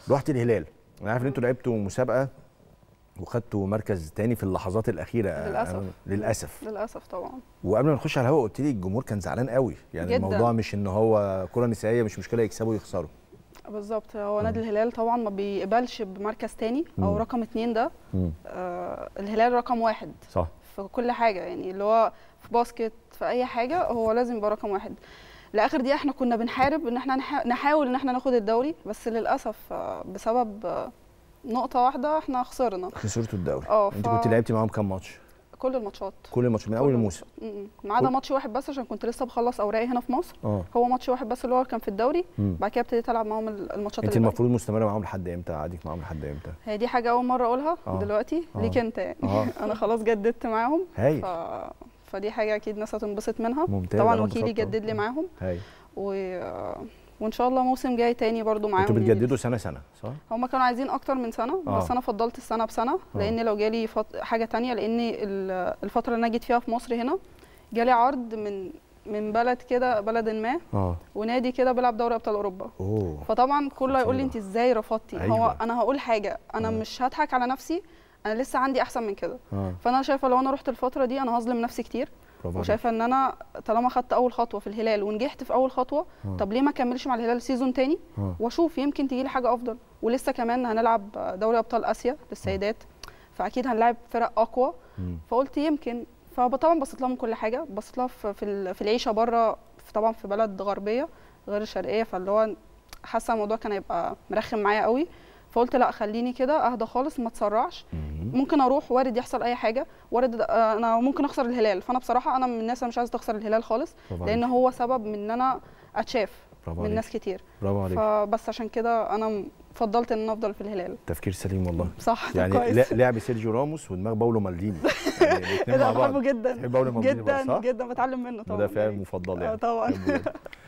رحت الهلال انا عارف ان انتوا لعبتوا مسابقه وخدتوا مركز تاني في اللحظات الاخيره للأسف. أنا- للاسف للاسف طبعا وقبل ما نخش على الهواء قلت لي الجمهور كان زعلان قوي يعني جداً. الموضوع مش ان هو كره نسائيه مش مشكله يكسبوا ويخسروا بالظبط هو نادي الهلال طبعا ما بيقبلش بمركز تاني او مم. رقم اتنين ده آه الهلال رقم واحد صح في كل حاجه يعني اللي هو في باسكت في اي حاجه هو لازم يبقى رقم واحد لاخر دقيقه احنا كنا بنحارب ان احنا نح- نحاول ان احنا ناخد الدوري بس للاسف آه، بسبب آه، نقطه واحده احنا خسرنا خسرتوا الدوري اه انت ف- كنت لعبتي معاهم كام ماتش كل الماتشات كل الماتش من اول كل الموسم م- م. ما عدا كل- ماتش واحد بس عشان كنت لسه بخلص اوراقي هنا في مصر اه هو ماتش واحد بس اللي هو كان في الدوري مم. بعد كده ابتديت العب معاهم ال- الماتشات انت اللي باقي. المفروض مستمره معاهم لحد امتى قعدك معاهم لحد امتى هي دي حاجه اول مره اقولها آه. دلوقتي آه. ليك انت يعني اه انا خلاص جددت معاهم هايل ف... فدي حاجه اكيد الناس هتنبسط منها ممتاز طبعا أنا وكيلي انبسطت. جدد لي معاهم هايل و... وان شاء الله موسم جاي تاني برضو معاهم انتوا يعني بتجددوا سنه سنه صح؟ هما كانوا عايزين اكتر من سنه آه. بس انا فضلت السنه بسنه آه. لان لو جالي فط... حاجه تانية لان ال- الفتره اللي انا جيت فيها في مصر هنا جالي عرض من من بلد كده بلد ما اه ونادي كده بيلعب دوري ابطال اوروبا اوه فطبعا كله هيقول لي خطيرة. انت ازاي رفضتي أيوة. هو انا هقول حاجه انا آه. مش هضحك على نفسي انا لسه عندي احسن من كده اه فانا شايفه لو انا رحت الفتره دي انا هظلم نفسي كتير برافو عليك. وشايفه ان انا طالما خدت اول خطوه في الهلال ونجحت في اول خطوه آه. طب ليه ما اكملش مع الهلال سيزون تاني آه. واشوف يمكن تجي لي حاجه افضل ولسه كمان هنلعب دوري ابطال اسيا للسيدات فاكيد هنلعب فرق اقوى مم. فقلت يمكن فطبعا بصيت لها من كل حاجه بصيت لها في في ال- في العيشه بره في- طبعا في بلد غربيه غير الشرقيه فاللي هو حاسه الموضوع كان هيبقى مرخم معايا قوي فقلت لا خليني كده اهدى خالص ما اتسرعش مم. ممكن اروح وارد يحصل اي حاجه وارد آه، انا ممكن اخسر الهلال فانا بصراحه انا من الناس اللي مش عايزه تخسر الهلال خالص برافو لان عليك. هو سبب من ان انا اتشاف برافو من عليك. ناس كتير برافو عليك فبس عشان كده انا فضلت ان انا افضل في الهلال تفكير سليم والله صح يعني كويس لا- لعب سيرجيو راموس ودماغ باولو مالديني يعني ايه الاثنين ده مع بعض بحبه جدا تحب باولو مالديني بقى، جدا صح؟ جدا بتعلم منه طبعا مدافع يعني. مفضل آه، يعني طبعا بحبه جداً.